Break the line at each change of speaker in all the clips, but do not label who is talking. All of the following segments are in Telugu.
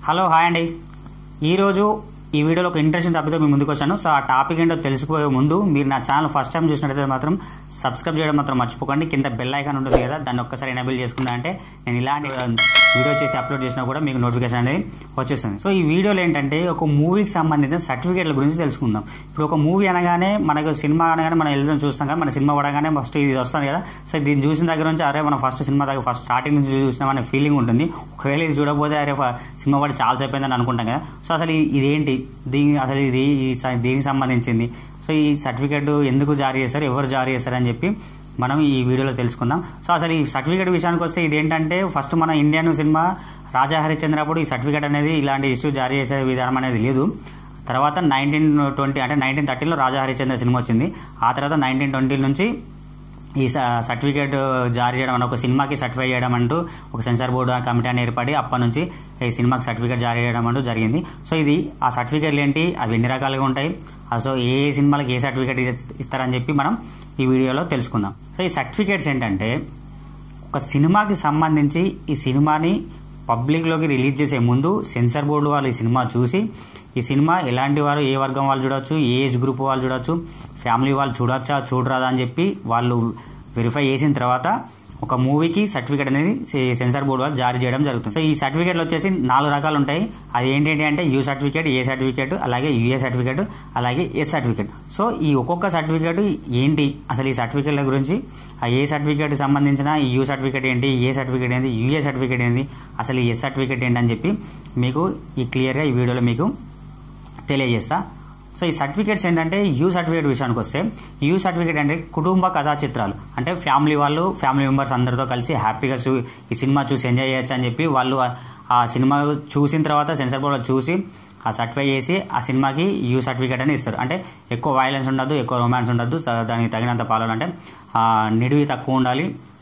హలో హాయ్ అండి ఈరోజు ఈ వీడియోలో ఒక ఇంట్రెస్టింగ్ టాపిక్తో మీ ముందుకు వచ్చాను సో ఆ టాపిక్ ఏంటో తెలుసుకోయే ముందు మీరు నా ఛానల్ ఫస్ట్ టైం చూసినట్లయితే మాత్రం సబ్స్క్రైబ్ చేయడం మాత్రం మర్చిపోకండి కింద బెల్ ఐకాన్ ఉంటుంది కదా దాన్ని ఒక్కసారి ఎనేబుల్ చేసుకున్నా అంటే నేను ఇలాంటి వీడియో చేసి అప్లోడ్ చేసినా కూడా మీకు నోటిఫికేషన్ అనేది వచ్చేస్తుంది సో ఈ వీడియోలో ఏంటంటే ఒక మూవీకి సంబంధించిన సర్టిఫికేట్ల గురించి తెలుసుకుందాం ఇప్పుడు ఒక మూవీ అనగానే మనకు సినిమా అనగానే మనం వెళ్ళడం చూస్తాం కదా మన సినిమా పడగానే ఫస్ట్ ఇది వస్తుంది కదా సో దీన్ని చూసిన దగ్గర నుంచి అరే మనం ఫస్ట్ సినిమా దగ్గర ఫస్ట్ స్టార్టింగ్ నుంచి చూసినామనే ఫీలింగ్ ఉంటుంది ఒకవేళ ఇది చూడకపోతే అరే ఫ- సినిమా పడి చాలా సేపు అయిందని అనుకుంటాం కదా సో అసలు ఈ- ఇదేంటి దీని అసలు ఇది ఈ స- దీనికి సంబంధించింది సో ఈ సర్టిఫికేట్ ఎందుకు జారీ చేస్తారు ఎవరు జారీ చేస్తారు అని చెప్పి మనం ఈ వీడియోలో తెలుసుకుందాం సో అసలు ఈ సర్టిఫికేట్ విషయానికి వస్తే ఇదేంటంటే ఫస్ట్ మన ఇండియన్ సినిమా రాజా హరిశ్చంద్ర అప్పుడు ఈ సర్టిఫికేట్ అనేది ఇలాంటి ఇష్యూ జారీ చేసే విధానం అనేది లేదు తర్వాత నైన్టీన్ ట్వంటీ అంటే నైన్టీన్ థర్టీలో రాజా హరిశ్చంద్ర సినిమా వచ్చింది ఆ తర్వాత నైన్టీన్ ట్వంటీ నుంచి ఈ స- సర్టిఫికేట్ జారీ చేయడం అని ఒక సినిమాకి సర్టిఫై చేయడం అంటూ ఒక సెన్సార్ బోర్డు కమిటీ అని ఏర్పడి అప్పటి నుంచి ఈ సినిమాకి సర్టిఫికేట్ జారీ చేయడం అంటూ జరిగింది సో ఇది ఆ సర్టిఫికేట్లు ఏంటి అవి ఎన్ని రకాలుగా ఉంటాయి ఆ సో ఏ ఏ సినిమాలకు ఏ సర్టిఫికేట్ ఇస్- ఇస్తారని చెప్పి మనం ఈ వీడియోలో తెలుసుకుందాం సో ఈ సర్టిఫికేట్స్ ఏంటంటే ఒక సినిమాకి సంబంధించి ఈ సినిమాని పబ్లిక్లోకి రిలీజ్ చేసే ముందు సెన్సార్ బోర్డు వాళ్ళు ఈ సినిమా చూసి ఈ సినిమా ఎలాంటి వారు ఏ వర్గం వాళ్ళు చూడొచ్చు ఏ ఏజ్ గ్రూప్ వాళ్ళు చూడొచ్చు ఫ్యామిలీ వాళ్ళు చూడొచ్చా చూడరాదా అని చెప్పి వాళ్ళు వెరిఫై చేసిన తర్వాత ఒక మూవీకి సర్టిఫికేట్ అనేది సె- సెన్సార్ బోర్డు వాళ్ళు జారీ చేయడం జరుగుతుంది సో ఈ సర్టిఫికేట్లు వచ్చేసి నాలుగు రకాలు ఉంటాయి అది ఏంటంటే అంటే యూ సర్టిఫికేట్ ఏ సర్టిఫికేట్ అలాగే యుఏ సర్టిఫికేట్ అలాగే ఎస్ సర్టిఫికేట్ సో ఈ ఒక్కొక్క సర్టిఫికేట్ ఏంటి అసలు ఈ సర్టిఫికేట్ల గురించి ఆ ఏ సర్టిఫికేట్ సంబంధించిన ఈ యూ సర్టిఫికేట్ ఏంటి ఏ సర్టిఫికేట్ ఏంటి యుఏ సర్టిఫికేట్ ఏంటి అసలు ఈ ఎస్ సర్టిఫికేట్ ఏంటి అని చెప్పి మీకు ఈ క్లియర్గా ఈ వీడియోలో మీకు తెలియజేస్తా సో ఈ సర్టిఫికేట్స్ ఏంటంటే యూ సర్టిఫికేట్ విషయానికి వస్తే యూ సర్టిఫికేట్ అంటే కుటుంబ కథా చిత్రాలు అంటే ఫ్యామిలీ వాళ్ళు ఫ్యామిలీ మెంబర్స్ అందరితో కలిసి హ్యాపీగా చూ- ఈ సినిమా చూసి ఎంజాయ్ చేయొచ్చు అని చెప్పి వాళ్ళు ఆ- ఆ సినిమా చూసిన తర్వాత సెన్సార్ బోర్డు చూసి ఆ సర్టిఫై చేసి ఆ సినిమాకి యూ సర్టిఫికేట్ అని ఇస్తారు అంటే ఎక్కువ వైలెన్స్ ఉండదు ఎక్కువ రొమాన్స్ ఉండదు త- దానికి తగినంత పాలాలంటే ఆ, నిడివి తక్కువ ఉండాలి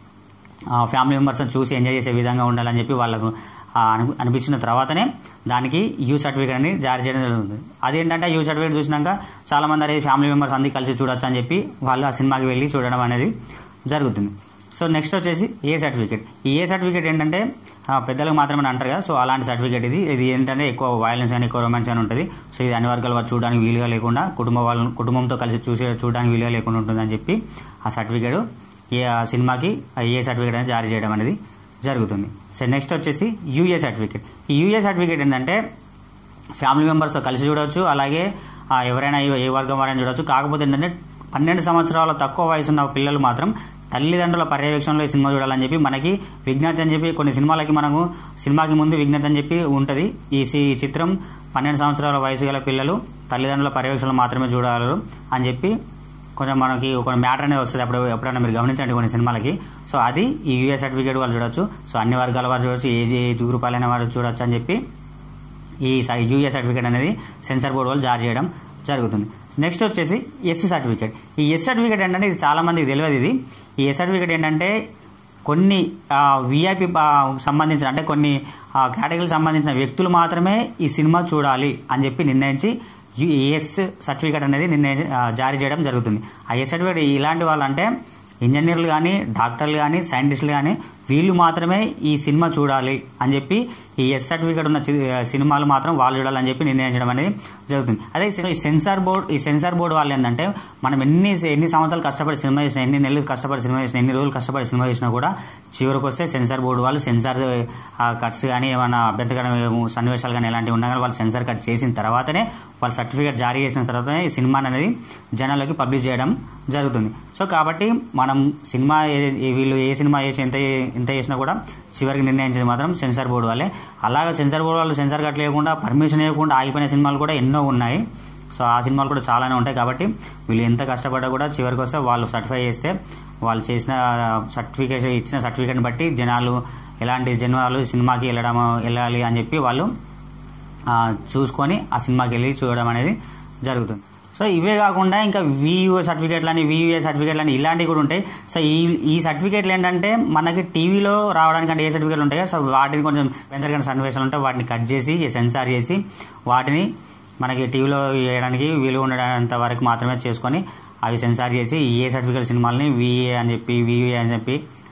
ఆ, ఫ్యామిలీ మెంబర్స్ చూసి ఎంజాయ్ చేసే విధంగా ఉండాలని చెప్పి వాళ్ళకు ఆ, అను- అనిపించిన తర్వాతనే దానికి యూ సర్టిఫికేట్ అని జారీ చేయడం జరుగుతుంది అదేంటంటే యూ సర్టిఫికేట్ చూసినాక చాలా మంది అనేది ఫ్యామిలీ మెంబర్స్ అందరి కలిసి చూడొచ్చు అని చెప్పి వాళ్ళు ఆ సినిమాకి వెళ్ళి చూడడం అనేది జరుగుతుంది సో నెక్స్ట్ వచ్చేసి ఏ సర్టిఫికేట్ ఈ ఏ సర్టిఫికేట్ ఏంటంటే ఆ, పెద్దలకు మాత్రమే అంటారు కదా సో అలాంటి సర్టిఫికేట్ ఇది ఇది ఏంటంటే ఎక్కువ వైలెన్స్ అని ఎక్కువ రొమాన్స్ అని ఉంటుంది సో ఇది అన్ని వర్గాల వారు చూడడానికి వీలుగా లేకుండా కుటుంబ వాళ్ళు కుటుంబంతో కలిసి చూసే చూడడానికి వీలుగా లేకుండా ఉంటుందని చెప్పి ఆ సర్టిఫికేట్ ఏ ఆ సినిమాకి ఆ ఏ సర్టిఫికేట్ అనేది జారీ చేయడం అనేది జరుగుతుంది సో నెక్స్ట్ వచ్చేసి యూఏ సర్టిఫికేట్ ఈ యూఏ సర్టిఫికేట్ ఏంటంటే ఫ్యామిలీ మెంబర్స్తో కలిసి చూడొచ్చు అలాగే ఆ, ఎవరైనా ఏ- ఏ వర్గం వారైనా చూడొచ్చు కాకపోతే ఏంటంటే పన్నెండు సంవత్సరాల తక్కువ వయసు ఉన్న పిల్లలు మాత్రం తల్లిదండ్రుల పర్యవేక్షణలో ఈ సినిమా చూడాలని చెప్పి మనకి విజ్ఞాతి అని చెప్పి కొన్ని సినిమాలకి మనము సినిమాకి ముందు విజ్ఞాతి అని చెప్పి ఉంటుంది ఈ సి- ఈ చిత్రం పన్నెండు సంవత్సరాల వయసు గల పిల్లలు తల్లిదండ్రుల పర్యవేక్షణలో మాత్రమే చూడగలరు అని చెప్పి కొంచెం మనకి ఒక మ్యాటర్ అనేది వస్తుంది అప్పుడు ఎప్పుడైనా మీరు గమనించండి కొన్ని సినిమాలకి సో అది ఈ యూఏ సర్టిఫికేట్ వాళ్ళు చూడొచ్చు సో అన్ని వర్గాల వారు చూడొచ్చు ఏజ్ ఏజ్ గ్రూప్ వాళ్ళైన వారు చూడొచ్చు అని చెప్పి ఈ యూఏ సర్టిఫికేట్ అనేది సెన్సార్ బోర్డు వాళ్ళు జారీ చేయడం జరుగుతుంది నెక్స్ట్ వచ్చేసి ఎస్ సర్టిఫికేట్ ఈ ఎస్ సర్టిఫికేట్ ఏంటంటే ఇది చాలా మందికి తెలియదు ఇది ఈ ఎస్ సర్టిఫికేట్ ఏంటంటే కొన్ని విఐపి సంబంధించిన అంటే కొన్ని కేటగిరీకి సంబంధించిన వ్యక్తులు మాత్రమే ఈ సినిమా చూడాలి అని చెప్పి నిర్ణయించి ఎస్ సర్టిఫికేట్ అనేది నిర్ణయించి ఆ, జారీ చేయడం జరుగుతుంది ఆ ఎస్ సర్టిఫికేట్ ఇలాంటి వాళ్ళు అంటే ఇంజనీర్లు కానీ డాక్టర్లు కానీ సైంటిస్టులు కానీ వీళ్ళు మాత్రమే ఈ సినిమా చూడాలి అని చెప్పి ఈ ఎస్ సర్టిఫికేట్ ఉన్న చి- సినిమాలు మాత్రం వాళ్ళు చూడాలని చెప్పి నిర్ణయించడం అనేది జరుగుతుంది అదే ఈ సెన్సార్ బోర్డ్ ఈ సెన్సార్ బోర్డు వాళ్ళు ఏంటంటే మనం ఎన్ని ఎన్ని సంవత్సరాలు కష్టపడి సినిమా చేసినా ఎన్ని నెలలు కష్టపడి సినిమా చేసినా ఎన్ని రోజులు కష్టపడి సినిమా చేసినా కూడా చివరికి వస్తే సెన్సార్ బోర్డు వాళ్ళు సెన్సార్ కట్స్ కానీ ఏమైనా అభ్యంతరకరమైన సన్నివేశాలు కానీ ఎలాంటివి ఉన్నా కానీ వాళ్ళు సెన్సార్ కట్ చేసిన తర్వాతనే వాళ్ళు సర్టిఫికేట్ జారీ చేసిన తర్వాతనే ఈ సినిమా అనేది జనాలకి పబ్లిష్ చేయడం జరుగుతుంది సో కాబట్టి మనం సినిమా ఏ- ఏ- వీళ్ళు ఏ సినిమా చేసి ఎంత ఎంత చేసినా కూడా చివరికి నిర్ణయించేది మాత్రం సెన్సార్ బోర్డు వాళ్ళే అలాగే సెన్సార్ బోర్డు వాళ్ళు సెన్సార్ కట్ లేకుండా పర్మిషన్ ఇవ్వకుండా ఆగిపోయిన సినిమాలు కూడా ఎన్నో ఉన్నాయి సో ఆ సినిమాలు కూడా చాలానే ఉంటాయి కాబట్టి వీళ్ళు ఎంత కష్టపడ్డా కూడా చివరికి వస్తే వాళ్ళు సర్టిఫై చేస్తే వాళ్ళు చేసిన సర్టిఫికేషన్ ఇచ్చిన సర్టిఫికేట్ని బట్టి జనాలు ఎలాంటి జనాలు సినిమాకి వెళ్ళడం వెళ్ళాలి అని చెప్పి వాళ్ళు ఆ, చూసుకొని ఆ సినిమాకి వెళ్ళి చూడడం అనేది జరుగుతుంది సో ఇవే కాకుండా ఇంకా వియుఏ సర్టిఫికేట్లు అని వియుఏ సర్టిఫికేట్లు అని ఇలాంటివి కూడా ఉంటాయి సో ఈ ఈ సర్టిఫికేట్లు ఏంటంటే మనకి టీవీలో రావడానికి ఏ సర్టిఫికేట్లు ఉంటాయో సో వాటిని కొంచెం పెంచడానికి సన్నివేశాలు ఉంటాయి వాటిని కట్ చేసి సెన్సార్ చేసి వాటిని మనకి టీవీలో వేయడానికి వీలు ఉండడంత వరకు మాత్రమే చేసుకొని అవి సెన్సార్ చేసి ఏ సర్టిఫికేట్ సినిమాలని విఏ అని చెప్పి విఏ అని చెప్పి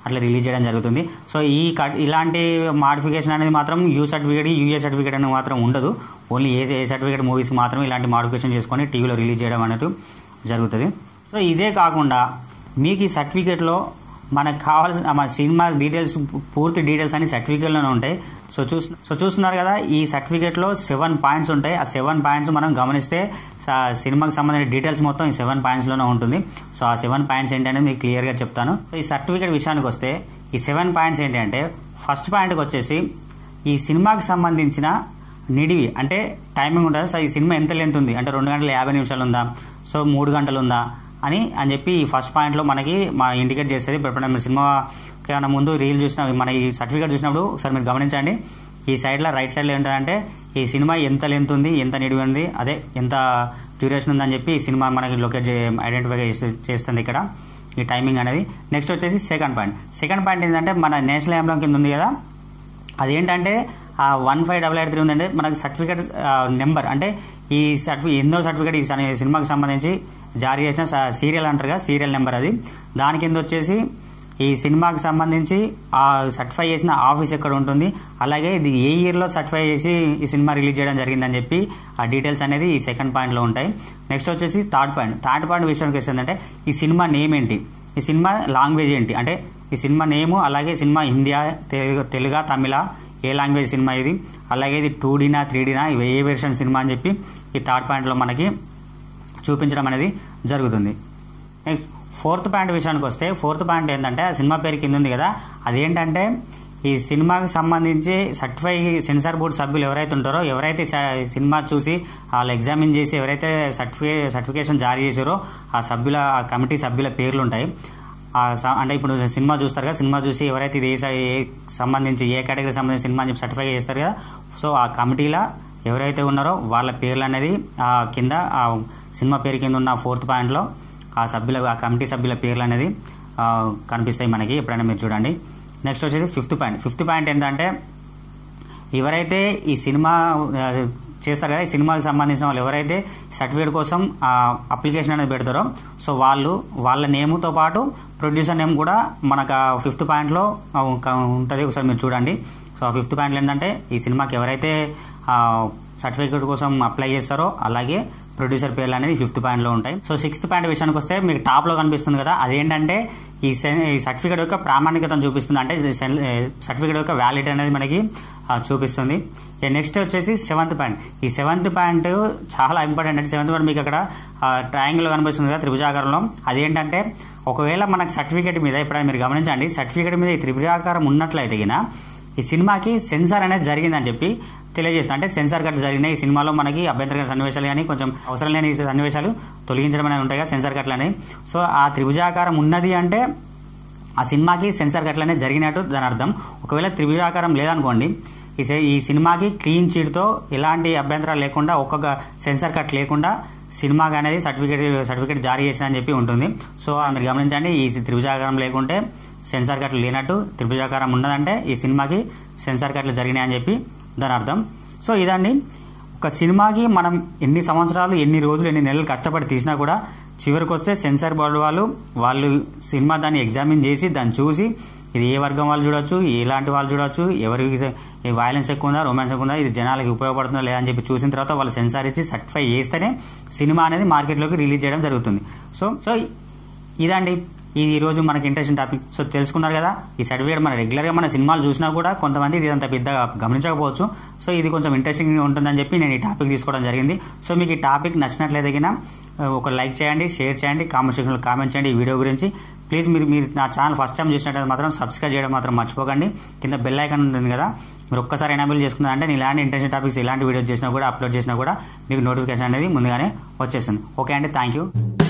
అట్లా రిలీజ్ చేయడం జరుగుతుంది సో ఈ కట్ ఇలాంటి మాడిఫికేషన్ అనేది మాత్రం యూ సర్టిఫికేట్ యూఏ సర్టిఫికేట్ అనేది మాత్రం ఉండదు only A A certificate movies మాత్రం ఇలాంటి మాడిఫికేషన్ చేసుకొని టీవీలో రిలీజ్ చేయడం అనేది జరుగుతుంది సో ఇదే కాకుండా మీకు ఈ సర్టిఫికేట్లో మనకు కావాల్సిన మన సినిమా డీటెయిల్స్ పూర్తి డీటెయిల్స్ అన్ని సర్టిఫికేట్లోనే ఉంటాయి సో చూస్ సో చూస్తున్నారు కదా ఈ సర్టిఫికేట్లో సెవెన్ పాయింట్స్ ఉంటాయి ఆ సెవెన్ పాయింట్స్ మనం గమనిస్తే స- సినిమాకి సంబంధించిన డీటెయిల్స్ మొత్తం ఈ సెవెన్ పాయింట్స్లోనే ఉంటుంది సో ఆ సెవెన్ పాయింట్స్ ఏంటనేది మీకు క్లియర్గా చెప్తాను సో ఈ సర్టిఫికేట్ విషయానికి వస్తే ఈ సెవెన్ పాయింట్స్ ఏంటి అంటే ఫస్ట్ పాయింట్కి వచ్చేసి ఈ సినిమాకి సంబంధించిన నిడివి అంటే టైమింగ్ ఉంటుంది సో ఈ సినిమా ఎంత లెంత్ ఉంది అంటే రెండు గంటల యాభై నిమిషాలు ఉందా సో మూడు గంటలు ఉందా అని అని చెప్పి ఈ ఫస్ట్ పాయింట్లో మనకి మా ఇండికేట్ చేస్తుంది ఇప్పుడు ఎప్పుడైనా మీరు సినిమా ఏమైనా ముందు రీల్ చూసిన మన ఈ సర్టిఫికేట్ చూసినప్పుడు ఒకసారి మీరు గమనించండి ఈ సైడ్లో రైట్ సైడ్లో ఏంటంటే ఈ సినిమా ఎంత లెంత్ ఉంది ఎంత నిడివి ఉంది అదే ఎంత డ్యూరేషన్ ఉందని చెప్పి ఈ సినిమా మనకి లొకేట్ ఐడెంటిఫై చేస్తుంది ఇక్కడ ఈ టైమింగ్ అనేది నెక్స్ట్ వచ్చేసి సెకండ్ పాయింట్ సెకండ్ పాయింట్ ఏంటంటే మన నేషనల్ ఎంబ్లం కింద ఉంది కదా అదేంటంటే ఆ one five double eight three ఉందంటే మనకి సర్టిఫికేట్ నెంబర్ అంటే ఈ సర్టిఫికేట్ ఎన్నో సర్టిఫికేట్ ఈ సని- సినిమాకి సంబంధించి జారీ చేసిన స- సీరియల్ అంటారు కదా సీరియల్ నెంబర్ అది దాని కింద వచ్చేసి ఈ సినిమాకి సంబంధించి ఆ సర్టిఫై చేసిన ఆఫీస్ ఎక్కడ ఉంటుంది అలాగే ఇది ఏ ఇయర్లో సర్టిఫై చేసి ఈ సినిమా రిలీజ్ చేయడం జరిగిందని చెప్పి ఆ డీటెయిల్స్ అనేది ఈ సెకండ్ పాయింట్లో ఉంటాయి నెక్స్ట్ వచ్చేసి థర్డ్ పాయింట్ థర్డ్ పాయింట్ విషయానికి వస్తుందంటే ఈ సినిమా నేమ్ ఏంటి ఈ సినిమా లాంగ్వేజ్ ఏంటి అంటే ఈ సినిమా నేము అలాగే సినిమా హిందీయా తెలుగు తెలుగా తమిళ ఏ లాంగ్వేజ్ సినిమా ఇది అలాగే ఇది టూ డీనా త్రీ డీనా ఇవి ఏ వెర్షన్ సినిమా అని చెప్పి ఈ థర్డ్ పాయింట్లో మనకి చూపించడం అనేది జరుగుతుంది నెక్స్ట్ ఫోర్త్ పాయింట్ విషయానికి వస్తే ఫోర్త్ పాయింట్ ఏంటంటే ఆ సినిమా పేరు కింద ఉంది కదా అదేంటంటే ఈ సినిమాకి సంబంధించి సర్టిఫై సెన్సార్ బోర్డు సభ్యులు ఎవరైతే ఉంటారో ఎవరైతే స- సినిమా చూసి వాళ్ళు ఎగ్జామిన్ చేసి ఎవరైతే సర్టిఫికే సర్టిఫికేషన్ జారీ చేశారో ఆ సభ్యుల ఆ కమిటీ సభ్యుల పేర్లు ఉంటాయి ఆ స- అంటే ఇప్పుడు సినిమా చూస్తారు కదా సినిమా చూసి ఎవరైతే ఇది ఏ స- ఏ సంబంధించి ఏ కేటగిరీ సంబంధించి సినిమా అని చెప్పి సర్టిఫై చేస్తారు కదా సో ఆ కమిటీలో ఎవరైతే ఉన్నారో వాళ్ళ పేర్లు అనేది ఆ కింద ఆ సినిమా పేరు కింద ఉన్న ఫోర్త్ పాయింట్లో ఆ సభ్యుల ఆ కమిటీ సభ్యుల పేర్లు అనేది ఆ, కనిపిస్తాయి మనకి ఎప్పుడైనా మీరు చూడండి నెక్స్ట్ వచ్చేసి ఫిఫ్త్ పాయింట్ ఫిఫ్త్ పాయింట్ ఏంటంటే ఎవరైతే ఈ సినిమా ఆ, చేస్తారు కదా ఈ సినిమాకి సంబంధించిన వాళ్ళు ఎవరైతే సర్టిఫికేట్ కోసం అప్లికేషన్ అనేది పెడతారో సో వాళ్ళు వాళ్ళ నేముతో పాటు ప్రొడ్యూసర్ నేమ్ కూడా మనకు ఫిఫ్త్ పాయింట్లో ఉంటుంది ఒకసారి మీరు చూడండి సో ఆ ఫిఫ్త్ పాయింట్లో ఏంటంటే ఈ సినిమాకి ఎవరైతే సర్టిఫికేట్ కోసం అప్లై చేస్తారో అలాగే ప్రొడ్యూసర్ పేర్లు అనేది ఫిఫ్త్ పాయింట్లో ఉంటాయి సో సిక్స్త్ పాయింట్ విషయానికి వస్తే మీకు టాప్ లో కనిపిస్తుంది కదా అదేంటంటే ఈ సెన్- ఈ సర్టిఫికేట్ యొక్క ప్రామాణికతను చూపిస్తుంది అంటే సెన్- సర్టిఫికేట్ యొక్క వ్యాలిడ్ అనేది మనకి ఆ, చూపిస్తుంది నెక్స్ట్ వచ్చేసి సెవెంత్ పాయింట్ ఈ సెవెంత్ పాయింట్ చాలా ఇంపార్టెంట్ అంటే సెవెంత్ పాయింట్ మీకు అక్కడ ట్రయాంగిల్ కనిపిస్తుంది కదా త్రిభుజాకారంలో అదేంటంటే ఒకవేళ మనకు సర్టిఫికేట్ మీద ఎప్పుడైనా మీరు గమనించండి సర్టిఫికేట్ మీద ఈ త్రిభుజాకారం ఉన్నట్లయితే గిన ఈ సినిమాకి సెన్సార్ అనేది జరిగిందని చెప్పి తెలియజేస్తుంది అంటే సెన్సార్ కట్ జరిగినాయి ఈ సినిమాలో మనకి అభ్యంతరకర సన్నివేశాలు కానీ కొంచెం అవసరం లేని సన్నివేశాలు తొలగించడం అనేది ఉంటాయి కదా సెన్సార్ కట్లు అనేవి సో ఆ త్రిభుజాకారం ఉన్నది అంటే ఆ సినిమాకి సెన్సార్ కట్లు అనేది జరిగినట్టు దాని అర్థం ఒకవేళ త్రిభుజాకారం లేదనుకోండి ఈ సే- ఈ సినిమాకి క్లీన్ చీట్తో ఎలాంటి అభ్యంతరాలు లేకుండా ఒక్కొక్క సెన్సార్ కట్ లేకుండా సినిమాకి అనేది సర్టిఫికేట్ సర్టిఫికేట్ జారీ చేసిన అని చెప్పి ఉంటుంది సో ఆ మీరు గమనించండి ఈ త్రిభుజాకారం లేకుంటే సెన్సార్ కట్లు లేనట్టు త్రిభుజాకారం ఉన్నదంటే ఈ సినిమాకి సెన్సార్ కట్లు జరిగినాయి అని చెప్పి దాని అర్థం సో ఇదండి ఒక సినిమాకి మనం ఎన్ని సంవత్సరాలు ఎన్ని రోజులు ఎన్ని నెలలు కష్టపడి తీసినా కూడా చివరికి వస్తే సెన్సార్ బోర్డు వాళ్ళు వాళ్ళు సినిమా దాన్ని ఎగ్జామిన్ చేసి దాన్ని చూసి ఇది ఏ వర్గం వాళ్ళు చూడొచ్చు ఎలాంటి వాళ్ళు చూడొచ్చు ఎవరికి వైలెన్స్ ఎక్కువ ఉందా రొమాన్స్ ఎక్కువ ఉందా ఇది జనాలకి ఉపయోగపడుతుందా లేదా అని చెప్పి చూసిన తర్వాత వాళ్ళు సెన్సార్ ఇచ్చి సర్టిఫై చేస్తేనే సినిమా అనేది మార్కెట్లోకి రిలీజ్ చేయడం జరుగుతుంది సో సో ఇదండి ఇది ఈ రోజు మనకి ఇంట్రెస్టింగ్ టాపిక్ సో తెలుసుకున్నారు కదా ఈ సర్టిఫికేట్ మన రెగ్యులర్ గా మన సినిమాలు చూసినా కూడా కొంతమంది ఇది అంత పెద్దగా గమనించకపోవచ్చు సో ఇది కొంచెం ఇంట్రెస్టింగ్ ఉంటుందని చెప్పి నేను ఈ టాపిక్ తీసుకోవడం జరిగింది సో మీకు ఈ టాపిక్ నచ్చినట్లయితే గిన, ఆ, ఒక లైక్ చేయండి షేర్ చేయండి కామెంట్ సెక్షన్లో కామెంట్ చేయండి ఈ వీడియో గురించి ప్లీజ్ మీరు మీరు నా ఛానల్ ఫస్ట్ టైం చూసినట్లయితే మాత్రం సబ్స్క్రైబ్ చేయడం మాత్రం మర్చిపోకండి కింద బెల్ ఐకాన్ ఉంటుంది కదా మీరు ఒక్కసారి ఎనాబుల్ చేసుకున్నారంటే నేను ఇలాంటి ఇంట్రెస్టింగ్ టాపిక్స్ ఇలాంటి వీడియోస్ చేసినా కూడా అప్లోడ్ చేసినా కూడా మీకు నోటిఫికేషన్ అనేది ముందుగానే వచ్చేస్తుంది ఓకే అండి థ్యాంక్ యూ